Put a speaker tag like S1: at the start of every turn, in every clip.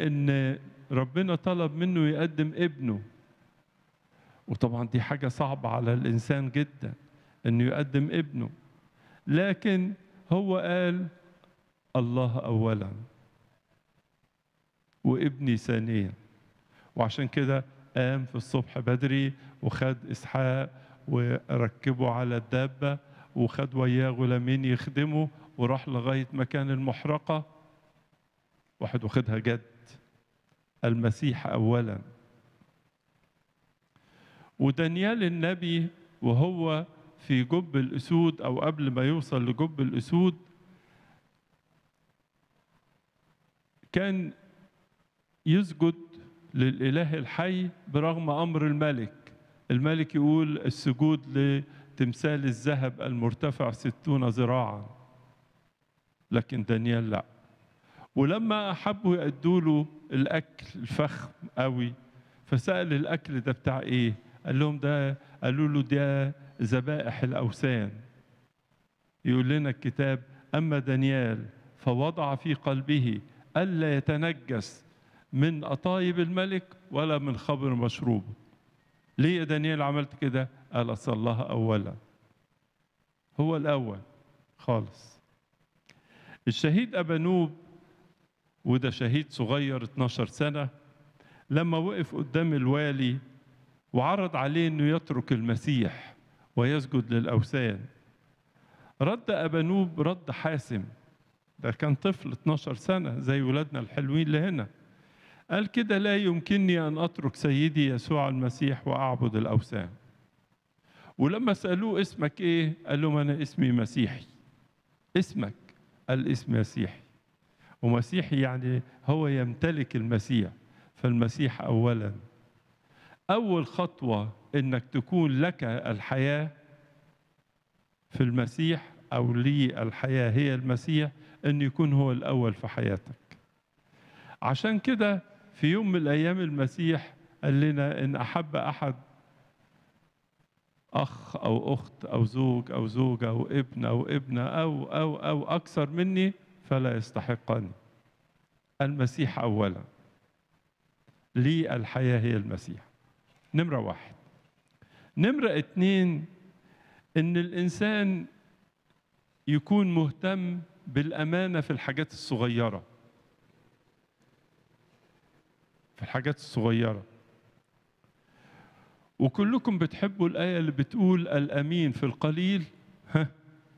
S1: ان ربنا طلب منه يقدم ابنه وطبعا دي حاجة صعبة على الإنسان جدا إنه يقدم ابنه لكن هو قال الله أولا وابني ثانيا وعشان كده قام في الصبح بدري وخد إسحاق وركبه على الدابة وخد وياه غلامين يخدمه وراح لغاية مكان المحرقة واحد واخدها جد المسيح أولا ودانيال النبي وهو في جب الأسود أو قبل ما يوصل لجب الأسود كان يسجد للإله الحي برغم أمر الملك الملك يقول السجود لتمثال الذهب المرتفع ستون ذراعا لكن دانيال لا ولما حبوا يأدوا له الأكل الفخم قوي فسأل الأكل ده بتاع إيه قال لهم ده قالوا له ده ذبائح الأوثان يقول لنا الكتاب أما دانيال فوضع في قلبه ألا يتنجس من أطايب الملك ولا من خبر مشروبه ليه يا دانيال عملت كده قال أصل الله أولا هو الأول خالص الشهيد أبانوب وده شهيد صغير 12 سنة لما وقف قدام الوالي وعرض عليه انه يترك المسيح ويسجد للاوثان رد ابانوب رد حاسم ده كان طفل 12 سنه زي ولادنا الحلوين اللي هنا قال كده لا يمكنني ان اترك سيدي يسوع المسيح واعبد الاوثان ولما سالوه اسمك ايه قال لهم انا اسمي مسيحي اسمك قال اسم مسيحي ومسيحي يعني هو يمتلك المسيح فالمسيح اولا أول خطوة إنك تكون لك الحياة في المسيح أو لي الحياة هي المسيح إن يكون هو الأول في حياتك عشان كده في يوم من الأيام المسيح قال لنا إن أحب أحد أخ أو أخت أو زوج أو زوجة أو ابن أو ابنة أو أو أو أكثر مني فلا يستحقني المسيح أولا لي الحياة هي المسيح نمرة واحد نمرة اتنين إن الإنسان يكون مهتم بالأمانة في الحاجات الصغيرة في الحاجات الصغيرة وكلكم بتحبوا الآية اللي بتقول الأمين في القليل ها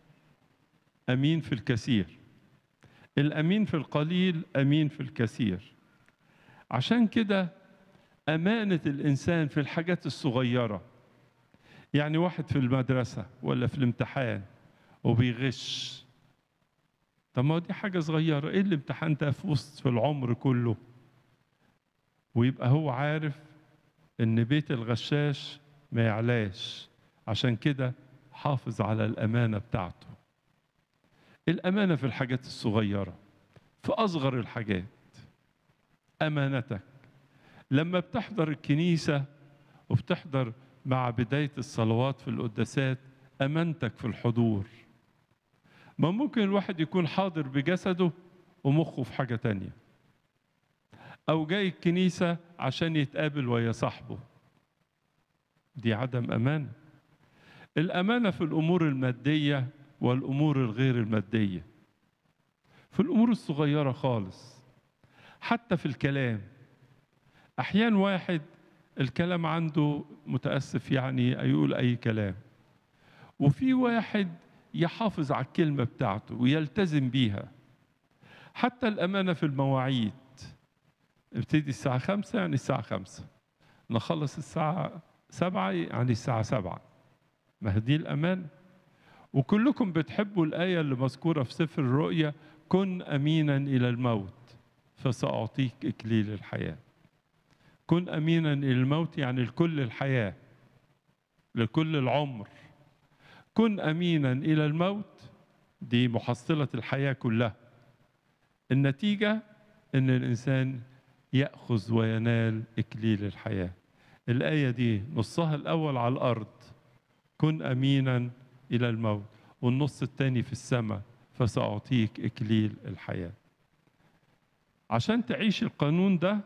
S1: أمين في الكثير الأمين في القليل أمين في الكثير عشان كده أمانة الإنسان في الحاجات الصغيرة يعني واحد في المدرسة ولا في الامتحان وبيغش طب ما دي حاجة صغيرة إيه الامتحان ده في وسط في العمر كله ويبقى هو عارف إن بيت الغشاش ما يعلاش عشان كده حافظ على الأمانة بتاعته الأمانة في الحاجات الصغيرة في أصغر الحاجات أمانتك لما بتحضر الكنيسة وبتحضر مع بداية الصلوات في القداسات أمانتك في الحضور ما ممكن الواحد يكون حاضر بجسده ومخه في حاجة تانية أو جاي الكنيسة عشان يتقابل ويا صاحبه دي عدم أمانة الأمانة في الأمور المادية والأمور الغير المادية في الأمور الصغيرة خالص حتى في الكلام أحيان واحد الكلام عنده متأسف يعني يقول أي كلام وفي واحد يحافظ على الكلمة بتاعته ويلتزم بيها حتى الأمانة في المواعيد ابتدي الساعة خمسة يعني الساعة خمسة نخلص الساعة سبعة يعني الساعة سبعة ما هي دي الأمانة وكلكم بتحبوا الآية اللي مذكورة في سفر الرؤيا كن أمينا إلى الموت فسأعطيك إكليل الحياة كن أمينا إلى الموت يعني لكل الحياة لكل العمر كن أمينا إلى الموت دي محصلة الحياة كلها النتيجة إن الإنسان يأخذ وينال إكليل الحياة الآية دي نصها الأول على الأرض كن أمينا إلى الموت والنص الثاني في السماء فسأعطيك إكليل الحياة عشان تعيش القانون ده